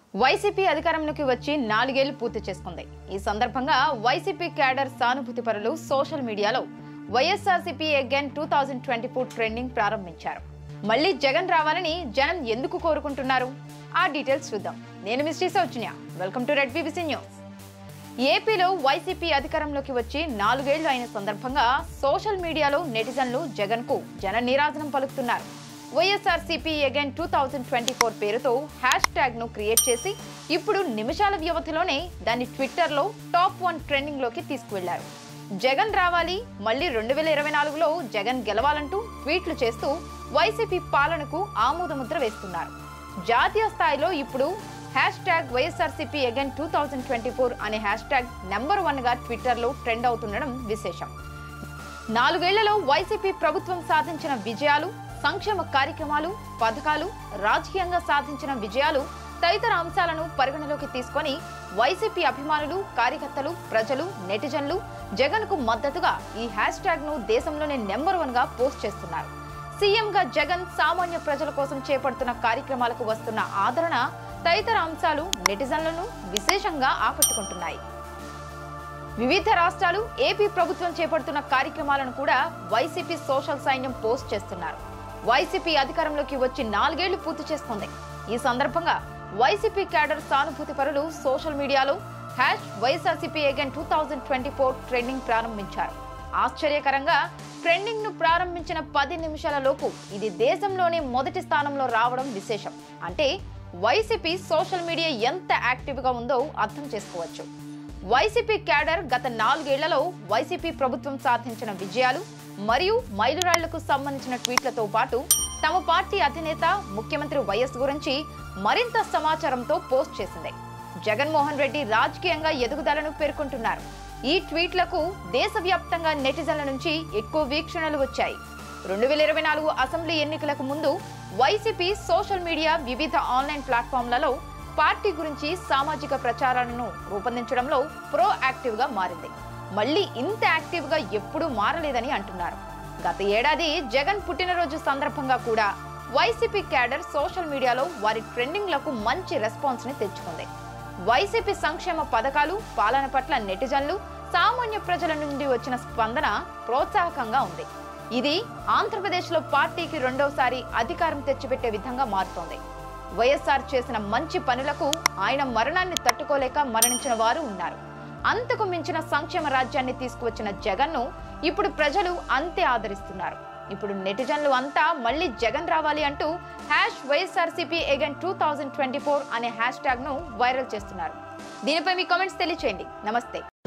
YCP అధికారంలోకి వచ్చి నాలుగేళ్లు పూర్తి చేసుకుంది ఈ సందర్భంగా వైసీపీ క్యాడర్ సానుభూతి పరులు సోషల్ మీడియాలో YSRCP again two thousand twenty four trending ప్రారంభించారు మళ్ళీ జగన్ రావాలని జనం ఎందుకు కోరుకుంటున్నారు ఆ డీటెయిల్స్ చూద్దాం నేను Misty Soujanya welcome to red BBC news ఏపీలో వైసీపీ అధికారంలోకి వచ్చి నాలుగేళ్లు అయిన సందర్భంగా సోషల్ మీడియాలో నెటిజన్లు జగన్ కు జన నీరాజనం పలుకుతున్నారు YSRCP again two thousand twenty four పేరుతో హ్యాష్ ట్యాగ్ ను క్రియేట్ చేసి ఇప్పుడు నిమిషాల వ్యవధిలోనే దాన్ని ట్విట్టర్లో టాప్ వన్ ట్రెండింగ్ లోకి తీసుకువెళ్లారు జగన్ రావాలి మళ్ళీ రెండు వేల ఇరవై నాలుగులో జగన్ గెలవాలంటూ ట్వీట్లు చేస్తూ వైసీపీ పాలనకు ఆమోదముద్ర వేస్తున్నారు జాతీయ స్థాయిలో ఇప్పుడు hashtag YSRCP again two thousand twenty four అనే హ్యాష్ ట్యాగ్ నెంబర్ వన్ గా ట్విట్టర్లో ట్రెండ్ అవుతుండడం విశేషం నాలుగేళ్లలో వైసీపీ ప్రభుత్వం సాధించిన విజయాలు సంక్షేమ కార్యక్రమాలు పథకాలు రాజకీయంగా సాధించిన విజయాలు తదితర అంశాలను పరిగణలోకి తీసుకొని వైసీపీ అభిమానులు కార్యకర్తలు ప్రజలు నెటిజన్లు జగన్ కు మద్దతుగా ఈ హ్యాష్ ట్యాగ్ ను దేశంలోనే నెంబర్ వన్ గా పోస్ట్ చేస్తున్నారు సీఎంగా జగన్ సామాన్య ప్రజల కోసం చేపడుతున్న కార్యక్రమాలకు వస్తున్న ఆదరణ తదితర అంశాలు నెటిజన్లను విశేషంగా ఆకట్టుకుంటున్నాయి వివిధ రాష్ట్రాలు ఏపీ ప్రభుత్వం చేపడుతున్న కార్యక్రమాలను కూడా వైసీపీ సోషల్ సైన్యం పోస్ట్ చేస్తున్నారు వైసీపీ అధికారంలోకి వచ్చి నాలుగేళ్లు పూర్తి చేసుకుంది ఈ సందర్భంగా వైసీపీ క్యాడర్ సానుభూతి పరులు సోషల్ మీడియాలో hash YSRCP again two thousand twenty four trending ప్రారంభించారు ఆశ్చర్యకరంగా ట్రెండింగ్ ను ప్రారంభించిన పది నిమిషాల లోపు ఇది దేశంలోనే మొదటి స్థానంలో రావడం విశేషం అంటే వైసీపీ సోషల్ మీడియా ఎంత యాక్టివ్ గా ఉందో అర్థం చేసుకోవచ్చు వైసీపీ క్యాడర్ గత నాలుగేళ్లలో వైసీపీ ప్రభుత్వం సాధించిన విజయాలు మరియు మైలురాళ్లకు సంబంధించిన ట్వీట్లతో పాటు తమ పార్టీ అధినేత ముఖ్యమంత్రి వైఎస్ గురించి మరింత సమాచారంతో పోస్ట్ చేసింది జగన్మోహన్ రెడ్డి రాజకీయంగా ఎదుగుదలను పేర్కొంటున్నారు ఈ ట్వీట్లకు దేశవ్యాప్తంగా నెటిజన్ల నుంచి ఎక్కువ వీక్షణలు వచ్చాయి రెండు వేల ఇరవై నాలుగు అసెంబ్లీ ఎన్నికలకు ముందు వైసీపీ సోషల్ మీడియా వివిధ ఆన్లైన్ ప్లాట్ఫామ్లలో పార్టీ గురించి సామాజిక ప్రచారాలను రూపొందించడంలో ప్రో యాక్టివ్ గా మారింది మళ్ళీ ఇంత యాక్టివ్ గా ఎప్పుడూ మారలేదని అంటున్నారు గత ఏడాది జగన్ పుట్టినరోజు సందర్భంగా కూడా వైసీపీ క్యాడర్ సోషల్ మీడియాలో వారి ట్రెండింగ్లకు మంచి రెస్పాన్స్ ని తెచ్చుకుంది వైసీపీ సంక్షేమ పథకాలు పాలన పట్ల నెటిజన్లు సామాన్య ప్రజల నుండి వచ్చిన స్పందన ప్రోత్సాహకంగా ఉంది ఇది ఆంధ్రప్రదేశ్లో పార్టీకి రెండోసారి అధికారం తెచ్చిపెట్టే విధంగా మారుతోంది వైఎస్ఆర్ చేసిన మంచి పనులకు ఆయన మరణాన్ని తట్టుకోలేక మరణించిన వారు ఉన్నారు అంతకు మించిన సంక్షేమ రాజ్యాన్ని తీసుకువచ్చిన జగన్ను ఇప్పుడు ప్రజలు అంతే ఆదరిస్తున్నారు ఇప్పుడు నెటిజన్లు అంతా మళ్ళీ జగన్ రావాలి అంటూ hash YSRCP again two thousand twenty four అనే హ్యాష్ ట్యాగ్ ను వైరల్ చేస్తున్నారు దీనిపై మీ కామెంట్స్ తెలియచేయండి నమస్తే